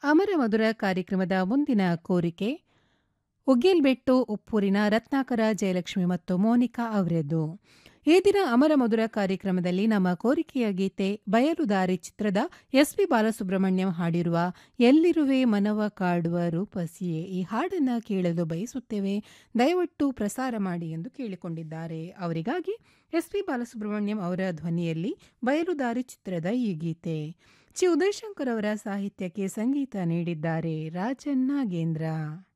ಅಮರ ಮಧುರ ಕಾರ್ಯಕ್ರಮದ ಮುಂದಿನ ಕೋರಿಕೆ ಉಗ್ಗಿಲ್ಬೆಟ್ಟು ಉಪ್ಪೂರಿನ ರತ್ನಾಕರ ಜಯಲಕ್ಷ್ಮಿ ಮತ್ತು ಮೋನಿಕಾ ಅವರದ್ದು ಈ ದಿನ ಅಮರ ಮಧುರ ಕಾರ್ಯಕ್ರಮದಲ್ಲಿ ನಮ್ಮ ಕೋರಿಕೆಯ ಗೀತೆ ಬಯಲುದಾರಿ ಚಿತ್ರದ ಎಸ್ ಪಿ ಬಾಲಸುಬ್ರಹ್ಮಣ್ಯಂ ಹಾಡಿರುವ ಎಲ್ಲಿರುವೆ ಮನವ ಕಾಡುವ ರೂಪಸಿಯೇ ಈ ಹಾಡನ್ನು ಕೇಳಲು ಬಯಸುತ್ತೇವೆ ದಯವಿಟ್ಟು ಪ್ರಸಾರ ಮಾಡಿ ಎಂದು ಕೇಳಿಕೊಂಡಿದ್ದಾರೆ ಅವರಿಗಾಗಿ ಎಸ್ ಪಿ ಬಾಲಸುಬ್ರಹ್ಮಣ್ಯಂ ಅವರ ಧ್ವನಿಯಲ್ಲಿ ಬಯಲುದಾರಿ ಚಿತ್ರದ ಈ ಗೀತೆ ಚಿ ಉದಯಶಂಕರ್ ಅವರ ಸಾಹಿತ್ಯಕ್ಕೆ ಸಂಗೀತ ನೀಡಿದ್ದಾರೆ ರಾಜನ್ ನಾಗೇಂದ್ರ